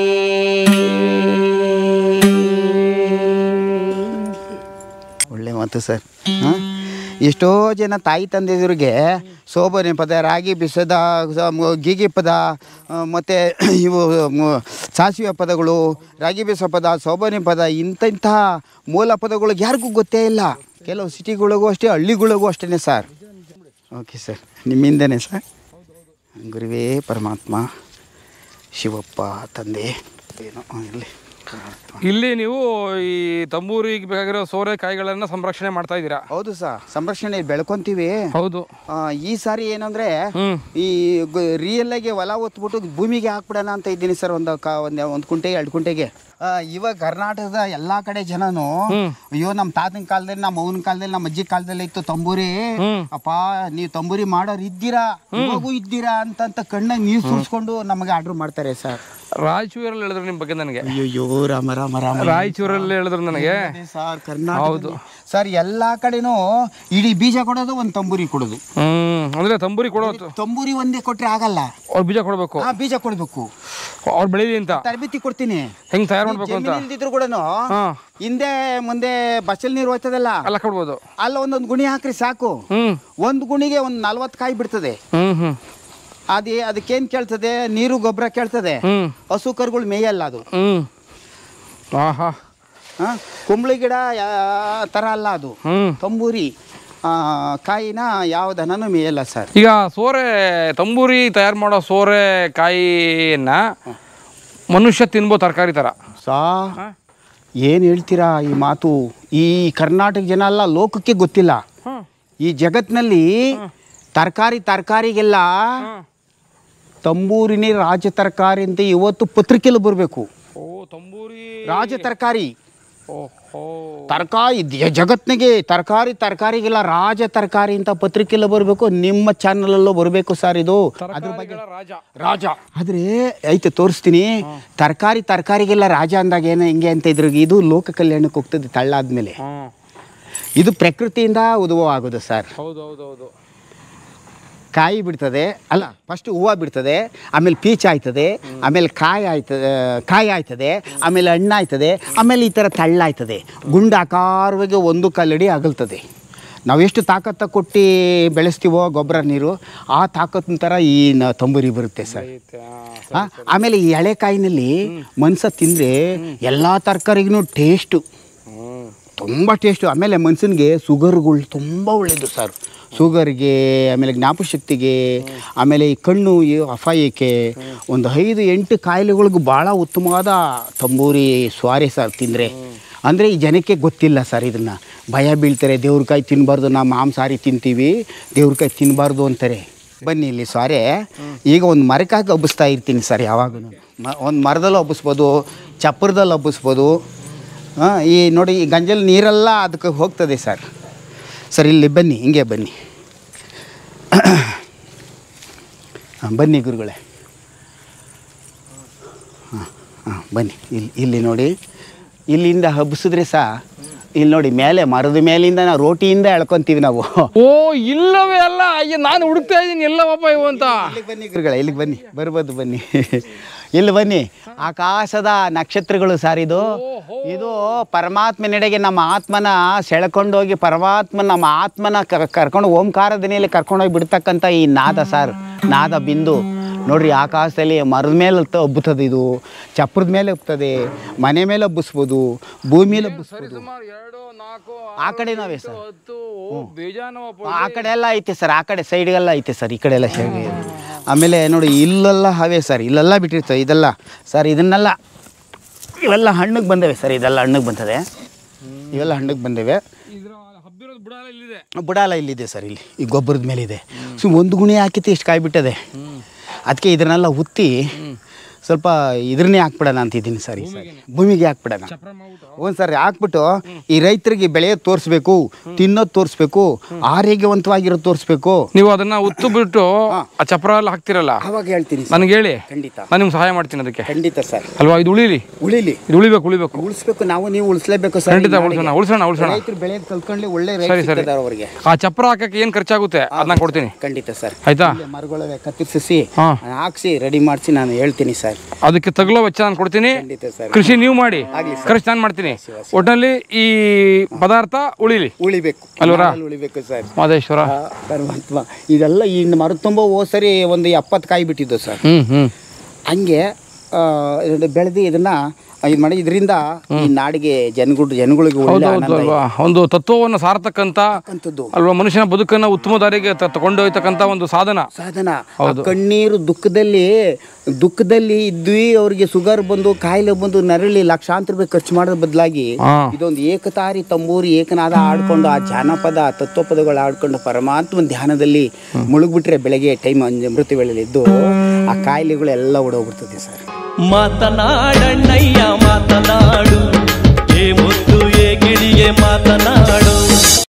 Speaker 1: ಒಳ್ಳೆ ಮಾತು ಸರ್ ಹಾಂ ಎಷ್ಟೋ ಜನ ತಾಯಿ ತಂದೆಯವ್ರಿಗೆ ಸೋಬನೆ ಪದ ರಾಗಿ ಬಿಸದ ಸ- ಮ- ಗೀಗಿ ಪದ ಮತ್ತು ಇವು ಮ- ಸಾಸಿವೆ ಪದಗಳು ರಾಗಿ ಬೀಸೋ ಪದ ಸೋಬನೆ ಪದ ಇಂಥ ಇಂತಹ ಮೂಲ ಪದಗಳು ಯಾರಿಗೂ ಗೊತ್ತೇ ಇಲ್ಲ ಕೆಲವು ಸಿಟಿಗಳಿಗೂ ಅಷ್ಟೇ ಹಳ್ಳಿಗಳಿಗೂ ಅಷ್ಟೇ ಸರ್ ಓಕೆ ಸರ್ ನಿಮ್ಮಿಂದನೇ ಸರ್ ಗುರುವೇ ಪರಮಾತ್ಮ ಶಿವಪ್ಪ ತಂದೆ ಏನೋ ಇರಲಿ
Speaker 2: ಇಲ್ಲಿ ನೀವು ಈ ತಂಬೂರಿಗೆ ಬೇಕಾಗಿರೋ ಸೋರೆಕಾಯಿಗಳನ್ನ ಸಂರಕ್ಷಣೆ ಮಾಡ್ತಾ ಇದ್ದೀರಾ
Speaker 1: ಹೌದು ಸರ್ ಸಂರಕ್ಷಣೆ ಬೆಳ್ಕೊಂತೀವಿ
Speaker 2: ಹೌದು
Speaker 1: ಆ, ಈ ಸಾರಿ ಏನಂದ್ರೆ
Speaker 2: ಹ್ಮ್
Speaker 1: ಈ ರಿಯಲ್ ಆಗಿ ಹೊಲ ಒತ್ಬಿಟ್ಟು ಭೂಮಿಗೆ ಹಾಕ್ಬಿಡೋಣ ಅಂತ ಇದ್ದೀನಿ ಸರ್ ಒಂದು ಕ ಒಂದು ಒಂದು ಕುಂಟೆಗೆ ಎರಡು ಕುಂಟೆಗೆ ಆ, ಇವಾಗ ಕರ್ನಾಟಕದ ಎಲ್ಲಾ ಕಡೆ ಜನನು ಅಯ್ಯೋ ನಮ್ಮ ತಾತನ ಕಾಲದಲ್ಲಿ ನಮ್ಮ ಅವನ ಕಾಲದಲ್ಲಿ ನಮ್ಮ ಅಜ್ಜಿ ಕಾಲದಲ್ಲಿ ಇತ್ತು ತಂಬೂರಿ ಅಪ್ಪ ನೀವು ತಂಬೂರಿ ಮಾಡೋರು ಇದ್ದೀರಾ ಇವಾಗೂ ಇದ್ದೀರಾ ಅಂತಂತ ಕಣ್ಣಾಗ ನೀರು ಸುರಿಸ್ಕೊಂಡು ನಮಗೆ ಆರ್ಡರ್ ಮಾಡ್ತಾರೆ ಸರ್
Speaker 2: ರಾಯಚೂರಲ್ಲಿ ಹೇಳಿದ್ರು ನಿಮ್ಮ ಬಗ್ಗೆ ನನಗೆ
Speaker 1: ಅಯ್ಯೋ ರಾಮ ರಾಮ ರಾಮ
Speaker 2: ರಾಯಚೂರಲ್ಲಿ ಹೇಳಿದ್ರು ನನಗೆ
Speaker 1: ಸರ್ ಕರ್ನಾಟಕ ಸರ್ ಎಲ್ಲಾ ಕಡೆನೂ ಇಡೀ ಬೀಜ ಕೊಡೋದು ಒಂದು ತಂಬೂರಿ ಕೊಡೋದು
Speaker 2: ಹ್ಮ್ ಅಂದ್ರೆ ತಂಬೂರಿ ಕೊಡೋ
Speaker 1: ತಂಬೂರಿ ಒಂದೇ ಕೊಟ್ರೆ ಆಗಲ್ಲ
Speaker 2: ಅವ್ರು ಬೀಜ ಕೊಡ್ಬೇಕು
Speaker 1: ಆ ಬೀಜ ಕೊಡ್ಬೇಕು
Speaker 2: ಅವ್ರು ಬೆಳೀಲಿ ಅಂತ
Speaker 1: ತರಬೇತಿ ಕೊಡ್ತೀನಿ
Speaker 2: ಹೆಂಗ್ ತಯಾರು ಮಾಡ್ಬೇಕು ಅಂತ
Speaker 1: ಜಮೀನ್ ಇಲ್ದಿದ್ರು ಕೂಡ
Speaker 2: ಹಾ
Speaker 1: ಹಿಂದೆ ಮುಂದೆ ಬಚ್ಚಲ್ ನೀರು ಹೋಯ್ತದಲ್ಲ
Speaker 2: ಅಲ್ಲ ಕೊಡ್ಬೋದು
Speaker 1: ಅಲ್ಲ ಒಂದೊಂದು ಗುಣಿ ಹಾಕ್ರಿ ಸಾಕು
Speaker 2: ಹ್ಮ್
Speaker 1: ಒಂದು ಗುಣಿಗೆ ಒಂದು ನಲ್ವತ್ತು ಕಾಯಿ ಬಿಡ್ತದೆ
Speaker 2: ಹ್ಮ್ ಹ್ಮ್
Speaker 1: ಅದೇ ಅದಕ್ಕೇನ್ ಕೇಳ್ತದೆ ನೀರು ಗೊಬ್ಬರ ಕೇಳ್ತದೆ
Speaker 2: ಹ್ಮ್
Speaker 1: ಹಸು ಕರುಗಳು ಮೇಯಲ್ಲ ಅದು
Speaker 2: ಹ್ಮ್ ಆಹಾ
Speaker 1: ಹಾ ಕುಂಬಳಿ ಗಿಡ ಯಾ- ತರ ಅಲ್ಲ ಅದು
Speaker 2: ಹ್ಮ್
Speaker 1: ತಂಬೂರಿ ಆ, ಕಾಯಿನ ಯಾವ ದನನೂ ಮೇಯಲ್ಲ ಸರ್
Speaker 2: ಈಗ ಸೋರೆ ತಂಬೂರಿ ತಯಾರು ಮಾಡೋ ಸೋರೆ ಕಾಯಿಯನ್ನ ಮನುಷ್ಯ ತಿನ್ಬೋದು ತರಕಾರಿ ಥರ
Speaker 1: ಸಾ ಏನು ಹೇಳ್ತೀರಾ ಈ ಮಾತು ಈ ಕರ್ನಾಟಕ ಜನ ಅಲ್ಲ ಲೋಕಕ್ಕೆ ಗೊತ್ತಿಲ್ಲ ಈ ಜಗತ್ನಲ್ಲಿ ತರಕಾರಿ ತರಕಾರಿಗೆಲ್ಲ ತಂಬೂರಿನೇ ರಾಜ ತರಕಾರಿ ಅಂತ ಇವತ್ತು ಪತ್ರಿಕೆಯಲ್ಲಿ ಬರಬೇಕು
Speaker 2: ಓ ತಂಬೂರಿ
Speaker 1: ರಾಜ ತರಕಾರಿ
Speaker 2: ಓಹೋ
Speaker 1: ತರಕಾರಿ ಜಗತ್ನಿಗೆ ತರಕಾರಿ ತರಕಾರಿಗೆಲ್ಲ ರಾಜ ತರಕಾರಿ ಅಂತ ಪತ್ರಿಕೆಯಲ್ಲಿ ಬರಬೇಕು ನಿಮ್ಮ ಚಾನಲಲ್ಲೂ ಬರಬೇಕು ಸರ್ ಇದು ಅದ್ರ ಬಗ್ಗೆ
Speaker 2: ತರಕಾರಿಗಳ ರಾಜ
Speaker 1: ರಾಜ ಆದ್ರೆ ಐತೆ ತೋರಿಸ್ತೀನಿ ತರಕಾರಿ ತರಕಾರಿಗೆಲ್ಲ ರಾಜ ಅಂದಾಗ ಏನು ಹೆಂಗೆ ಅಂತ ಇದ್ರ ಇದು ಲೋಕ ಕಲ್ಯಾಣಕ್ಕೆ ಹೋಗ್ತದೆ ತಳ್ಳಾದ್ಮೇಲೆ
Speaker 2: ಹ್ಮ್
Speaker 1: ಇದು ಪ್ರಕೃತಿಯಿಂದ ಉದ್ಭವ ಆಗೋದು ಸರ್
Speaker 2: ಹೌದು ಹೌದು ಹೌದು
Speaker 1: ಕಾಯಿ ಬಿಡ್ತದೆ ಅಲ್ಲ ಫಸ್ಟ್ ಹೂವು ಬಿಡ್ತದೆ ಆಮೇಲೆ ಪೀಚ್ ಆಯ್ತದೆ ಆಮೇಲೆ ಕಾಯಿ ಆಯ್ತದೆ ಕಾಯಿ ಆಯ್ತದೆ ಆಮೇಲೆ ಹಣ್ಣು ಆಯ್ತದೆ ಆಮೇಲೆ ಈ ಥರ ತಳ್ಳ ಆಯ್ತದೆ ಗುಂಡಾಕಾರವಾಗಿ ಒಂದು ಕಲ್ಲಡಿ ಅಗಲ್ತದೆ ನಾವೆಷ್ಟು ತಾಕತ್ತ ಕೊಟ್ಟು ಬೆಳೆಸ್ತೀವೋ ಗೊಬ್ಬರ ನೀರು ಆ ತಾಕತ್ತಿನ ಥರ ಈ ನ- ತಂಬೂರಿ ಬರುತ್ತೆ ಸರ್
Speaker 2: ಐತೆ,
Speaker 1: ಆ,
Speaker 2: ಆ,
Speaker 1: ಆಮೇಲೆ ಈ ಎಳೆಕಾಯಿನಲ್ಲಿ ಮನ್ಸ ತಿಂದರೆ ಎಲ್ಲ ತರಕಾರಿಗೂ ಟೇಸ್ಟು
Speaker 2: ಹ್ಮ್
Speaker 1: ತುಂಬ ಟೇಸ್ಟು ಆಮೇಲೆ ಮನುಷ್ಯನಿಗೆ ಶುಗರ್ಗಳು ತುಂಬ ಒಳ್ಳೆಯದು ಸರ್ ಶುಗರ್ಗೆ ಆಮೇಲೆ ಜ್ಞಾಪಶಕ್ತಿಗೆ ಆಮೇಲೆ ಈ ಕಣ್ಣು ಈ ಅಪಾಯಕ್ಕೆ ಒಂದು ಐದು ಎಂಟು ಕಾಯಿಲೆಗಳಿಗೂ ಭಾಳ ಉತ್ತಮವಾದ ತಂಬೂರಿ ಸ್ವಾರಿ ಸರ್ ತಿಂದರೆ ಅಂದರೆ ಈ ಜನಕ್ಕೆ ಗೊತ್ತಿಲ್ಲ ಸರ್ ಇದನ್ನು ಭಯ ಬೀಳ್ತಾರೆ ದೇವ್ರ ಕಾಯಿ ತಿನ್ನಬಾರ್ದು ನಾವು ಮಾಂಸಾಹಾರಿ ತಿಂತೀವಿ ದೇವ್ರ ಕಾಯಿ ತಿನ್ನಬಾರ್ದು ಅಂತಾರೆ ಬನ್ನಿ ಇಲ್ಲಿ ಸಾರೆ ಈಗ ಒಂದು ಮರಕ್ಕಾಗಿ ಹಬ್ಬಿಸ್ತಾ ಇರ್ತೀನಿ ಸರ್ ಯಾವಾಗೂ ಮ ಒಂದು ಮರದಲ್ಲಿ ಹಬ್ಬಿಸ್ಬೋದು ಚಪ್ಪರದಲ್ಲಿ ಹಬ್ಬಿಸ್ಬೋದು ಹಾಂ ಈ ನೋಡಿ ಈ ಗಂಜಲ್ ನೀರೆಲ್ಲ ಅದಕ್ಕೆ ಹೋಗ್ತದೆ ಸರ್ ಸರ್ ಇಲ್ಲಿ ಬನ್ನಿ ಹಿಂಗೆ ಬನ್ನಿ ಹಾಂ ಬನ್ನಿ ಗುರುಗಳೇ ಹಾಂ ಹಾಂ ಬನ್ನಿ ಇಲ್ಲಿ ಇಲ್ಲಿ ನೋಡಿ ಇಲ್ಲಿಂದ ಹಬ್ಬಿಸಿದ್ರೆ ಸಹ ಇಲ್ಲಿ ನೋಡಿ ಮೇಲೆ ಮರದ ಮೇಲಿಂದ ನಾವು ರೋಟಿಯಿಂದ ಎಳ್ಕೊಂತೀವಿ ನಾವು
Speaker 2: ಓ ಇಲ್ಲವೇ ಅಲ್ಲ ಅಯ್ಯ ನಾನು ಹುಡುಕ್ತಾ ಇದ್ದೀನಿ ಎಲ್ಲವಪ್ಪ ಇವು ಅಂತ
Speaker 1: ಇಲ್ಲಿಗೆ ಬನ್ನಿ ಗುರುಗಳೇ ಇಲ್ಲಿಗೆ ಬನ್ನಿ ಬರ್ಬೋದು ಬನ್ನಿ ಇಲ್ಲಿ ಬನ್ನಿ ಆಕಾಶದ ನಕ್ಷತ್ರಗಳು ಸರ್ ಇದು ಇದು ಪರಮಾತ್ಮನೆಡೆಗೆ ನಮ್ಮ ಆತ್ಮನ ಸೆಳ್ಕೊಂಡೋಗಿ ಪರಮಾತ್ಮ ನಮ್ಮ ಆತ್ಮನ ಕ- ಕರ್ಕೊಂಡು ಓಂಕಾರ ದಿನೆಯಲ್ಲಿ ಕರ್ಕೊಂಡೋಗಿ ಬಿಡ್ತಕ್ಕಂಥ ಈ ನಾದ ಸರ್ ನಾದ ಬಿಂದು ನೋಡ್ರಿ ಆಕಾಶದಲ್ಲಿ ಮರದ ಮೇಲೆ ಹತ್ತ ಹಬ್ಬುತ್ತದೆ ಇದು ಚಪ್ರದ ಮೇಲೆ ಹಬ್ಬುತ್ತದೆ ಮನೆ ಮೇಲೆ ಹಬ್ಬಿಸ್ಬೋದು ಭೂಮಿಯಲ್ಲಿ ಹಬ್ಬಿಸ್ಬೋದು
Speaker 2: ಸುಮಾರು ಎರಡು ನಾಲ್ಕು
Speaker 1: ಆ ಕಡೆ ನಾವೇ ಸರ್
Speaker 2: ಹತ್ತು ಓ ಬೇಜಾನವಪ್ಪ
Speaker 1: ಆ ಕಡೆ ಎಲ್ಲ ಐತೆ ಸರ್ ಆ ಕಡೆ ಸೈಡ್ಗೆಲ್ಲ ಐತೆ ಸರ್ ಈ ಕಡೆ ಎಲ್ಲ ಶೇಂಗಾ ಇದೆ. ಆಮೇಲೆ ನೋಡಿ ಇಲ್ಲೆಲ್ಲ ಹವೆ ಸರ್ ಇಲ್ಲೆಲ್ಲ ಬಿಟ್ಟಿರ್ತವೆ ಇದೆಲ್ಲ ಸರ್ ಇದನ್ನೆಲ್ಲ ಇವೆಲ್ಲ ಹಣ್ಣಿಗೆ ಬಂದವೆ ಸರ್ ಇದೆಲ್ಲ ಹಣ್ಣಿಗೆ ಬಂದವೆ ಇವೆಲ್ಲ ಹಣ್ಣಿಗೆ ಬಂದವೆ
Speaker 2: ಇದ್ರ ಹಬ್ಬಿರೋದು ಬುಡ ಇಲ್ಲಿದೆ
Speaker 1: ಬುಡಾಲ ಇಲ್ಲಿದೆ ಸರ್ ಇಲ್ಲಿ ಈ ಗೊಬ್ಬರದ ಮೇಲಿದೆ ಸುಮ್ ಒಂದು ಗುಣಿ ಹಾಕಿತ್ತು ಇಷ್ಟು ಕಾಯಿ ಬಿಟ್ಟದೆ ಅದಕ್ಕೆ ಇದನ್ನೆಲ್ಲ ಉತ್ತಿ ಸ್ವಲ್ಪ ಇದ್ರನ್ನೇ ಹಾಕ್ಬಿಡೋಣ ಅಂತಿದ್ದೀನಿ ಸರ್ ಈ ಸರಿ ಭೂಮಿಗೆ ಹಾಕ್ಬಿಡೋಣ
Speaker 2: ಚಪ್ರ ಮಾಡ್ಬಿಟ್ಟು
Speaker 1: ಹ್ಞೂ ಸರ್ ಹಾಕ್ಬಿಟ್ಟು ಈ ರೈತರಿಗೆ ಬೆಳೆಯೋದು ತೋರಿಸ್ಬೇಕು ತಿನ್ನೋದು ತೋರಿಸ್ಬೇಕು ಆರೋಗ್ಯವಂತವಾಗಿರೋದು ತೋರಿಸ್ಬೇಕು
Speaker 2: ನೀವು ಅದನ್ನ ಉತ್ತು ಬಿಟ್ಟು ಆ ಚಪ್ರ ಎಲ್ಲ ಹಾಕ್ತಿರಲ್ಲ
Speaker 1: ಅವಾಗ ಹೇಳ್ತೀನಿ ಸರ್
Speaker 2: ನನಗೆ ಹೇಳಿ
Speaker 1: ಖಂಡಿತ
Speaker 2: ನಾನು ನಿಮ್ಗೆ ಸಹಾಯ ಮಾಡ್ತೀನಿ ಅದಕ್ಕೆ
Speaker 1: ಖಂಡಿತ ಸರ್
Speaker 2: ಅಲ್ವಾ ಇದು ಉಳಿಲಿ
Speaker 1: ಉಳಿಲಿ
Speaker 2: ಇದು ಉಳಿಬೇಕು ಉಳಿಬೇಕು
Speaker 1: ಉಳಿಸ್ಬೇಕು ನಾವು ನೀವು ಉಳಿಸ್ಲೇಬೇಕು ಸರ್
Speaker 2: ಖಂಡಿತ ಉಳಿಸೋಣ ಉಳಿಸೋಣ ಉಳಿಸೋಣ
Speaker 1: ರೈತರು ಬೆಳೆಯೋದು ಕಲ್ತ್ಕೊಂಡ್ಲಿ ಒಳ್ಳೆ
Speaker 2: ಸರಿ,
Speaker 1: ರೈತ
Speaker 2: ಸರಿ.
Speaker 1: ಸಿಗ್ತದೆ ಅವರಿಗೆ
Speaker 2: ಆ ಚಪ್ರ ಹಾಕಕ್ಕೆ ಏನು ಖರ್ಚಾಗುತ್ತೆ ಅದನ್ನ ಕೊಡ್ತೀನಿ
Speaker 1: ಖಂಡಿತ ಸರ್
Speaker 2: ಆಯ್ತಾ
Speaker 1: ಇಲ್ಲೇ ಮರಗಳವೆ ಕತ್ತರಿಸಿ
Speaker 2: ಹಾ.
Speaker 1: ಹಾಕ್ಸಿ ರೆಡಿ ಮಾಡಿಸಿ ನಾನು ಹೇಳ್ತೀನಿ ಸರ್
Speaker 2: ಅದಕ್ಕೆ ತಗಲೋ ವೆಚ್ಚ ನಾನು ಕೊಡ್ತೀನಿ
Speaker 1: ಖಂಡಿತ ಸರ್
Speaker 2: ಕೃಷಿ ನೀವು ಮಾಡಿ ಖರ್ಚು ನಾನು ಮಾಡ್ತೀನಿ ಒಟ್ಟಿನಲ್ಲಿ ಈ ಪದಾರ್ಥ ಉಳಿಲಿ
Speaker 1: ಉಳಿಬೇಕು
Speaker 2: ಅಲ್ವರಾ?
Speaker 1: ನಾರಲ್ಲಿ ಉಳಿಬೇಕು ಸರ್
Speaker 2: ಮಾದೇಶ್ವರ
Speaker 1: ಆ, ಪರಮಾತ್ಮ ಇದೆಲ್ಲ ಈ ಮರ ತುಂಬ ಹೋದ್ ಸರಿ ಒಂದು ಎಪ್ಪತ್ತು ಕಾಯಿ ಬಿಟ್ಟಿದ್ದು ಸರ್
Speaker 2: ಹ್ಮ್ ಹ್ಮ್
Speaker 1: ಹಂಗೆ ಬೆಳೆದು ಇದನ್ನು ಇದು ಮಾಡಿ ಇದರಿಂದ ಈ ನಾಡಿಗೆ ಜನಗಳು ಜನಗಳಿಗೆ ಒಳ್ಳೆ
Speaker 2: ಹೌದು
Speaker 1: ಆನಂದ
Speaker 2: ಅಲ್ವಾ ಒಂದು ತತ್ವವನ್ನು ಸಾರ್ತಕ್ಕಂಥ
Speaker 1: ಅಂತದ್ದು
Speaker 2: ಅಲ್ವಾ ಮನುಷ್ಯನ ಬದುಕನ್ನ ಉತ್ತಮ ದಾರಿಗೆ ತ- ತಗೊಂಡೊಯ್ತಕ್ಕಂಥ ಒಂದು ಸಾಧನ
Speaker 1: ಸಾಧನ ಆ ಕಣ್ಣೀರು ದುಃಖದಲ್ಲಿ ದುಃಖದಲ್ಲಿ ಇದ್ವಿ ಅವ್ರಿಗೆ ಶುಗರ್ ಬಂದು ಕಾಯಿಲೆ ಬಂದು ನರಳಿ ಲಕ್ಷಾಂತರ ರೂಪಾಯಿ ಖರ್ಚು ಮಾಡೋದ್ ಬದಲಾಗಿ
Speaker 2: ಹಾ.
Speaker 1: ಇದೊಂದು ಏಕತಾರಿ ತಂಬೂರಿ ಏಕನಾದ ಆಡ್ಕೊಂಡು ಆ ಜಾನಪದ ತತ್ವಪದಗಳು ಆಡ್ಕೊಂಡು ಪರಮಾತ್ಮ ಧ್ಯಾನದಲ್ಲಿ ಮುಳುಗ್ಬಿಟ್ರೆ ಬೆಳಗ್ಗೆ ಟೈಮ್ ಮೃತ್ಯು ವೇಳೆಯಲ್ಲಿ ಇದ್ದು ಆ ಕಾಯಿಲೆಗಳೆಲ್ಲ ಓಡೋಗ್ಬಿಡ್ತದೆ ಸರ್
Speaker 3: ಮಾತನಾಡಣ್ಣಯ್ಯ ಮಾತನಾಡು ಏ ಮುದ್ದು ಏ ಗಿಳಿಗೆ ಮಾತನಾಡು